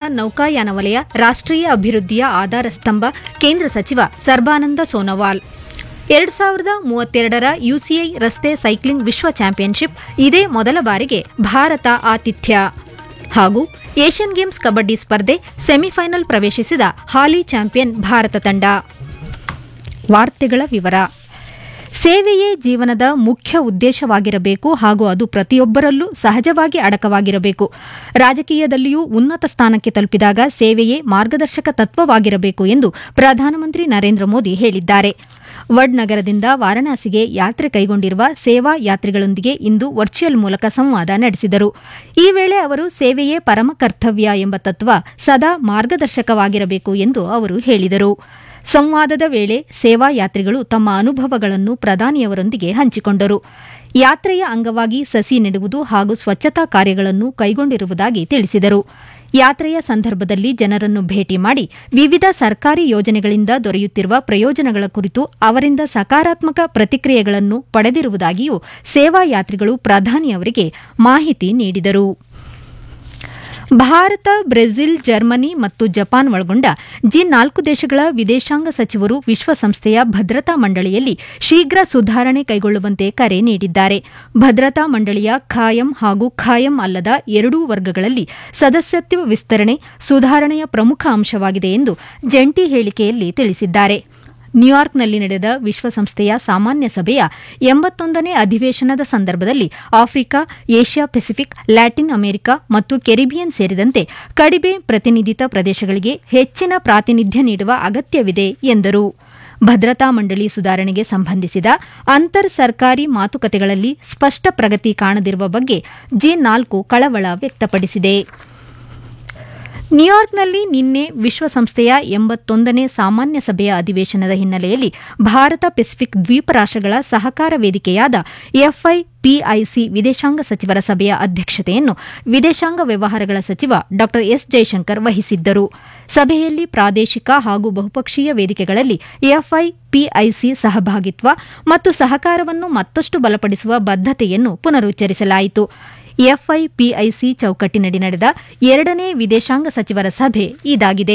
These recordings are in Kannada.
ನೌಕಾಯಾನ ವಲಯ ರಾಷ್ಟ್ರೀಯ ಅಭಿವೃದ್ಧಿಯ ಆಧಾರ ಸ್ತಂಭ ಕೇಂದ್ರ ಸಚಿವ ಸರ್ಬಾನಂದ ಸೋನೋವಾಲ್ ಎರಡ್ ಸಾವಿರದ ಮೂವತ್ತೆರಡರ ಯುಸಿಐ ರಸ್ತೆ ಸೈಕ್ಲಿಂಗ್ ವಿಶ್ವ ಚಾಂಪಿಯನ್ಶಿಪ್ ಇದೇ ಮೊದಲ ಬಾರಿಗೆ ಭಾರತ ಆತಿಥ್ಯ ಹಾಗೂ ಏಷ್ಯನ್ ಗೇಮ್ಸ್ ಕಬಡ್ಡಿ ಸ್ಪರ್ಧೆ ಸೆಮಿಫೈನಲ್ ಪ್ರವೇಶಿಸಿದ ಹಾಲಿ ಚಾಂಪಿಯನ್ ಭಾರತ ತಂಡ ವಾರ್ತೆಗಳ ವಿವರ ಸೇವೆಯೇ ಜೀವನದ ಮುಖ್ಯ ಉದ್ದೇಶವಾಗಿರಬೇಕು ಹಾಗೂ ಅದು ಪ್ರತಿಯೊಬ್ಬರಲ್ಲೂ ಸಹಜವಾಗಿ ಅಡಕವಾಗಿರಬೇಕು ರಾಜಕೀಯದಲ್ಲಿಯೂ ಉನ್ನತ ಸ್ಥಾನಕ್ಕೆ ತಲುಪಿದಾಗ ಸೇವೆಯೇ ಮಾರ್ಗದರ್ಶಕ ತತ್ವವಾಗಿರಬೇಕು ಎಂದು ಪ್ರಧಾನಮಂತ್ರಿ ನರೇಂದ್ರ ಮೋದಿ ಹೇಳಿದ್ದಾರೆ ವಡ್ ನಗರದಿಂದ ವಾರಣಾಸಿಗೆ ಯಾತ್ರೆ ಕೈಗೊಂಡಿರುವ ಸೇವಾ ಯಾತ್ರಿಗಳೊಂದಿಗೆ ಇಂದು ವರ್ಚುವಲ್ ಮೂಲಕ ಸಂವಾದ ನಡೆಸಿದರು ಈ ವೇಳೆ ಅವರು ಸೇವೆಯೇ ಪರಮ ಕರ್ತವ್ಯ ಎಂಬ ತತ್ವ ಸದಾ ಮಾರ್ಗದರ್ಶಕವಾಗಿರಬೇಕು ಎಂದು ಅವರು ಹೇಳಿದರು ಸಂವಾದದ ವೇಳೆ ಸೇವಾ ಯಾತ್ರಿಗಳು ತಮ್ಮ ಅನುಭವಗಳನ್ನು ಪ್ರಧಾನಿಯವರೊಂದಿಗೆ ಹಂಚಿಕೊಂಡರು ಯಾತ್ರೆಯ ಅಂಗವಾಗಿ ಸಸಿ ನೆಡುವುದು ಹಾಗೂ ಸ್ವಚ್ಛತಾ ಕಾರ್ಯಗಳನ್ನು ಕೈಗೊಂಡಿರುವುದಾಗಿ ತಿಳಿಸಿದರು ಯಾತ್ರೆಯ ಸಂದರ್ಭದಲ್ಲಿ ಜನರನ್ನು ಭೇಟಿ ಮಾಡಿ ವಿವಿಧ ಸರ್ಕಾರಿ ಯೋಜನೆಗಳಿಂದ ದೊರೆಯುತ್ತಿರುವ ಪ್ರಯೋಜನಗಳ ಕುರಿತು ಅವರಿಂದ ಸಕಾರಾತ್ಮಕ ಪ್ರತಿಕ್ರಿಯೆಗಳನ್ನು ಪಡೆದಿರುವುದಾಗಿಯೂ ಸೇವಾ ಯಾತ್ರಿಗಳು ಪ್ರಧಾನಿಯವರಿಗೆ ಮಾಹಿತಿ ನೀಡಿದರು ಭಾರತ ಬ್ರೆಜಿಲ್ ಜರ್ಮನಿ ಮತ್ತು ಜಪಾನ್ ಒಳಗೊಂಡ ಜಿ ನಾಲ್ಕು ದೇಶಗಳ ವಿದೇಶಾಂಗ ಸಚಿವರು ವಿಶ್ವಸಂಸ್ಥೆಯ ಭದ್ರತಾ ಮಂಡಳಿಯಲ್ಲಿ ಶೀಘ್ರ ಸುಧಾರಣೆ ಕೈಗೊಳ್ಳುವಂತೆ ಕರೆ ನೀಡಿದ್ದಾರೆ ಭದ್ರತಾ ಮಂಡಳಿಯ ಖಾಯಂ ಹಾಗೂ ಖಾಯಂ ಅಲ್ಲದ ಎರಡೂ ವರ್ಗಗಳಲ್ಲಿ ಸದಸ್ಯತ್ವ ವಿಸ್ತರಣೆ ಸುಧಾರಣೆಯ ಪ್ರಮುಖ ಅಂಶವಾಗಿದೆ ಎಂದು ಜಂಟಿ ಹೇಳಿಕೆಯಲ್ಲಿ ತಿಳಿಸಿದ್ದಾರೆ ನ್ಯೂಯಾರ್ಕ್ನಲ್ಲಿ ನಡೆದ ವಿಶ್ವಸಂಸ್ಥೆಯ ಸಾಮಾನ್ಯ ಸಭೆಯ ಎಂಬತ್ತೊಂದನೇ ಅಧಿವೇಶನದ ಸಂದರ್ಭದಲ್ಲಿ Africa Asia Pacific Latin America ಮತ್ತು ಕೆರಿಬಿಯನ್ ಸೇರಿದಂತೆ ಕಡಿಮೆ ಪ್ರತಿನಿಧಿತ ಪ್ರದೇಶಗಳಿಗೆ ಹೆಚ್ಚಿನ ಪ್ರಾತಿನಿಧ್ಯ ನೀಡುವ ಅಗತ್ಯವಿದೆ ಎಂದರು ಭದ್ರತಾ ಮಂಡಳಿ ಸುಧಾರಣೆಗೆ ಸಂಬಂಧಿಸಿದ ಅಂತರ್ ಸರ್ಕಾರಿ ಮಾತುಕತೆಗಳಲ್ಲಿ ಸ್ಪಷ್ಟ ಪ್ರಗತಿ ಕಾಣದಿರುವ ಬಗ್ಗೆ ಜಿ ನಾಲ್ಕು ಕಳವಳ ವ್ಯಕ್ತಪಡಿಸಿದೆ ನ್ಯೂಯಾರ್ಕ್ನಲ್ಲಿ ನಿನ್ನೆ ವಿಶ್ವಸಂಸ್ಥೆಯ ಎಂಬತ್ತೊಂದನೇ ಸಾಮಾನ್ಯ ಸಭೆಯ ಅಧಿವೇಶನದ ಹಿನ್ನೆಲೆಯಲ್ಲಿ ಭಾರತ ಪೆಸಿಫಿಕ್ ದ್ವೀಪ ರಾಷ್ಟ್ರಗಳ ಸಹಕಾರ ವೇದಿಕೆಯಾದ ಎಫ್ಐಪಿಐಸಿ ವಿದೇಶಾಂಗ ಸಚಿವರ ಸಭೆಯ ಅಧ್ಯಕ್ಷತೆಯನ್ನು ವಿದೇಶಾಂಗ ವ್ಯವಹಾರಗಳ ಸಚಿವ ಡಾ ಎಸ್ ಜೈಶಂಕರ್ ವಹಿಸಿದ್ದರು ಸಭೆಯಲ್ಲಿ ಪ್ರಾದೇಶಿಕ ಹಾಗೂ ಬಹುಪಕ್ಷೀಯ ವೇದಿಕೆಗಳಲ್ಲಿ ಎಫ್ಐಪಿಐಸಿ ಸಹಭಾಗಿತ್ವ ಮತ್ತು ಸಹಕಾರವನ್ನು ಮತ್ತಷ್ಟು ಬಲಪಡಿಸುವ ಬದ್ಧತೆಯನ್ನು ಪುನರುಚ್ಚರಿಸಲಾಯಿತು ಎಫ್ಐಪಿಐಸಿ ಚೌಕಟ್ಟಿನಡಿ ನಡೆದ ಎರಡನೇ ವಿದೇಶಾಂಗ ಸಚಿವರ ಸಭೆ ಇದಾಗಿದೆ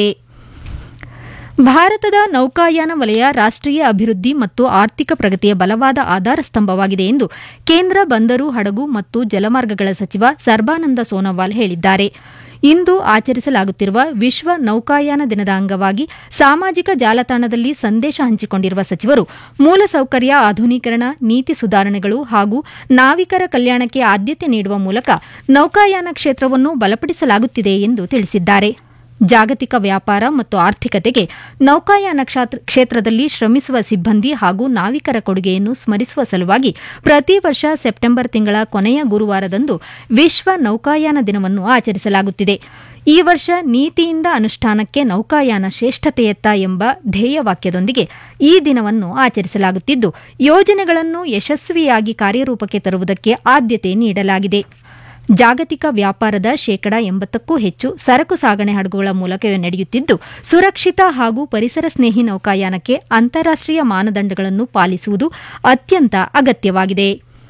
ಭಾರತದ ನೌಕಾಯಾನ ವಲಯ ರಾಷ್ಟ್ರೀಯ ಅಭಿವೃದ್ಧಿ ಮತ್ತು ಆರ್ಥಿಕ ಪ್ರಗತಿಯ ಬಲವಾದ ಆಧಾರ ಸ್ತಂಭವಾಗಿದೆ ಎಂದು ಕೇಂದ್ರ ಬಂದರು ಹಡಗು ಮತ್ತು ಜಲಮಾರ್ಗಗಳ ಸಚಿವ ಸರ್ಬಾನಂದ ಸೋನೋವಾಲ್ ಹೇಳಿದ್ದಾರೆ ಇಂದು ಆಚರಿಸಲಾಗುತ್ತಿರುವ ವಿಶ್ವ ನೌಕಾಯಾನ ದಿನದ ಅಂಗವಾಗಿ ಸಾಮಾಜಿಕ ಜಾಲತಾಣದಲ್ಲಿ ಸಂದೇಶ ಹಂಚಿಕೊಂಡಿರುವ ಸಚಿವರು ಮೂಲಸೌಕರ್ಯ ಆಧುನೀಕರಣ ನೀತಿ ಸುಧಾರಣೆಗಳು ಹಾಗೂ ನಾವಿಕರ ಕಲ್ಯಾಣಕ್ಕೆ ಆದ್ಯತೆ ನೀಡುವ ಮೂಲಕ ನೌಕಾಯಾನ ಕ್ಷೇತ್ರವನ್ನು ಬಲಪಡಿಸಲಾಗುತ್ತಿದೆ ಎಂದು ತಿಳಿಸಿದ್ದಾರೆ ಜಾಗತಿಕ ವ್ಯಾಪಾರ ಮತ್ತು ಆರ್ಥಿಕತೆಗೆ ನೌಕಾಯಾನ ಕ್ಷೇತ್ರದಲ್ಲಿ ಶ್ರಮಿಸುವ ಸಿಬ್ಬಂದಿ ಹಾಗೂ ನಾವಿಕರ ಕೊಡುಗೆಯನ್ನು ಸ್ಮರಿಸುವ ಸಲುವಾಗಿ ಪ್ರತಿ ವರ್ಷ ಸೆಪ್ಟೆಂಬರ್ ತಿಂಗಳ ಕೊನೆಯ ಗುರುವಾರದಂದು ವಿಶ್ವ ನೌಕಾಯಾನ ದಿನವನ್ನು ಆಚರಿಸಲಾಗುತ್ತಿದೆ ಈ ವರ್ಷ ನೀತಿಯಿಂದ ಅನುಷ್ಠಾನಕ್ಕೆ ನೌಕಾಯಾನ ಶ್ರೇಷ್ಠತೆಯತ್ತ ಎಂಬ ಧ್ಯೇಯವಾಕ್ಯದೊಂದಿಗೆ ಈ ದಿನವನ್ನು ಆಚರಿಸಲಾಗುತ್ತಿದ್ದು ಯೋಜನೆಗಳನ್ನು ಯಶಸ್ವಿಯಾಗಿ ಕಾರ್ಯರೂಪಕ್ಕೆ ತರುವುದಕ್ಕೆ ಆದ್ಯತೆ ನೀಡಲಾಗಿದೆ ಜಾಗತಿಕ ವ್ಯಾಪಾರದ ಶೇಕಡಾ ಎಂಬತ್ತಕ್ಕೂ ಹೆಚ್ಚು ಸರಕು ಸಾಗಣೆ ಹಡಗುಗಳ ಮೂಲಕವೇ ನಡೆಯುತ್ತಿದ್ದು ಸುರಕ್ಷಿತ ಹಾಗೂ ಪರಿಸರ ಸ್ನೇಹಿ ನೌಕಾಯಾನಕ್ಕೆ ಅಂತಾರಾಷ್ಟೀಯ ಮಾನದಂಡಗಳನ್ನು ಪಾಲಿಸುವುದು ಅತ್ಯಂತ ಅಗತ್ಯವಾಗಿದೆ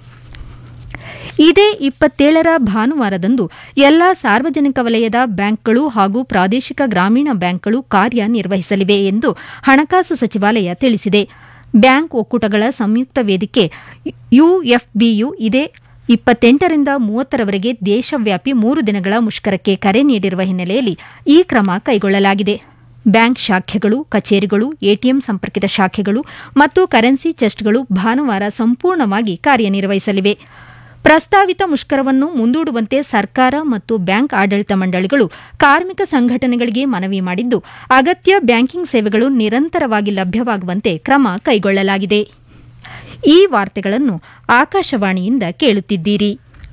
ಇದೇ ಇಪ್ಪತ್ತೇಳರ ಭಾನುವಾರದಂದು ಎಲ್ಲಾ ಸಾರ್ವಜನಿಕ ವಲಯದ ಬ್ಯಾಂಕ್ಗಳು ಹಾಗೂ ಪ್ರಾದೇಶಿಕ ಗ್ರಾಮೀಣ ಬ್ಯಾಂಕ್ಗಳು ಕಾರ್ಯನಿರ್ವಹಿಸಲಿವೆ ಎಂದು ಹಣಕಾಸು ಸಚಿವಾಲಯ ತಿಳಿಸಿದೆ ಬ್ಯಾಂಕ್ ಒಕ್ಕೂಟಗಳ ಸಂಯುಕ್ತ ವೇದಿಕೆ ಯುಎಫ್ಬಿಯು ಇದೇ ಇಪ್ಪತ್ತೆಂಟರಿಂದ ಮೂವತ್ತರವರೆಗೆ ದೇಶವ್ಯಾಪಿ ಮೂರು ದಿನಗಳ ಮುಷ್ಕರಕ್ಕೆ ಕರೆ ನೀಡಿರುವ ಹಿನ್ನೆಲೆಯಲ್ಲಿ ಈ ಕ್ರಮ ಕೈಗೊಳ್ಳಲಾಗಿದೆ ಬ್ಯಾಂಕ್ ಶಾಖೆಗಳು ಕಚೇರಿಗಳು ಎಟಿಎಂ ಸಂಪರ್ಕಿತ ಶಾಖೆಗಳು ಮತ್ತು ಕರೆನ್ಸಿ ಚೆಸ್ಟ್ಗಳು ಭಾನುವಾರ ಸಂಪೂರ್ಣವಾಗಿ ಕಾರ್ಯನಿರ್ವಹಿಸಲಿವೆ ಪ್ರಸ್ತಾವಿತ ಮುಷ್ಕರವನ್ನು ಮುಂದೂಡುವಂತೆ ಸರ್ಕಾರ ಮತ್ತು ಬ್ಯಾಂಕ್ ಆಡಳಿತ ಮಂಡಳಿಗಳು ಕಾರ್ಮಿಕ ಸಂಘಟನೆಗಳಿಗೆ ಮನವಿ ಮಾಡಿದ್ದು ಅಗತ್ಯ ಬ್ಯಾಂಕಿಂಗ್ ಸೇವೆಗಳು ನಿರಂತರವಾಗಿ ಲಭ್ಯವಾಗುವಂತೆ ಕ್ರಮ ಕೈಗೊಳ್ಳಲಾಗಿದೆ ಈ ವಾರ್ತೆಗಳನ್ನು ಆಕಾಶವಾಣಿಯಿಂದ ಕೇಳುತ್ತಿದ್ದೀರಿ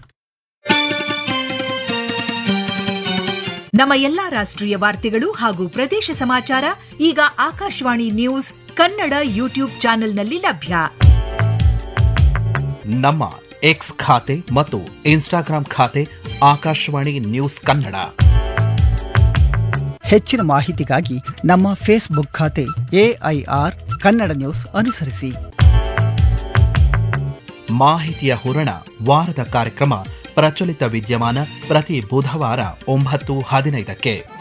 ನಮ್ಮ ಎಲ್ಲಾ ರಾಷ್ಟ್ರೀಯ ವಾರ್ತೆಗಳು ಹಾಗೂ ಪ್ರದೇಶ ಸಮಾಚಾರ ಈಗ ಆಕಾಶವಾಣಿ ನ್ಯೂಸ್ ಕನ್ನಡ ಯೂಟ್ಯೂಬ್ ಚಾನೆಲ್ನಲ್ಲಿ ಲಭ್ಯ ನಮ್ಮ ಎಕ್ಸ್ ಖಾತೆ ಮತ್ತು ಇನ್ಸ್ಟಾಗ್ರಾಂ ಖಾತೆ ಆಕಾಶವಾಣಿ ನ್ಯೂಸ್ ಕನ್ನಡ ಹೆಚ್ಚಿನ ಮಾಹಿತಿಗಾಗಿ ನಮ್ಮ ಫೇಸ್ಬುಕ್ ಖಾತೆ ಎಐಆರ್ ಕನ್ನಡ ನ್ಯೂಸ್ ಅನುಸರಿಸಿ ಮಾಹಿತಿಯ ಹೂರಣ ವಾರದ ಕಾರ್ಯಕ್ರಮ ಪ್ರಚಲಿತ ವಿದ್ಯಮಾನ ಪ್ರತಿ ಬುಧವಾರ ಒಂಬತ್ತು ಹದಿನೈದಕ್ಕೆ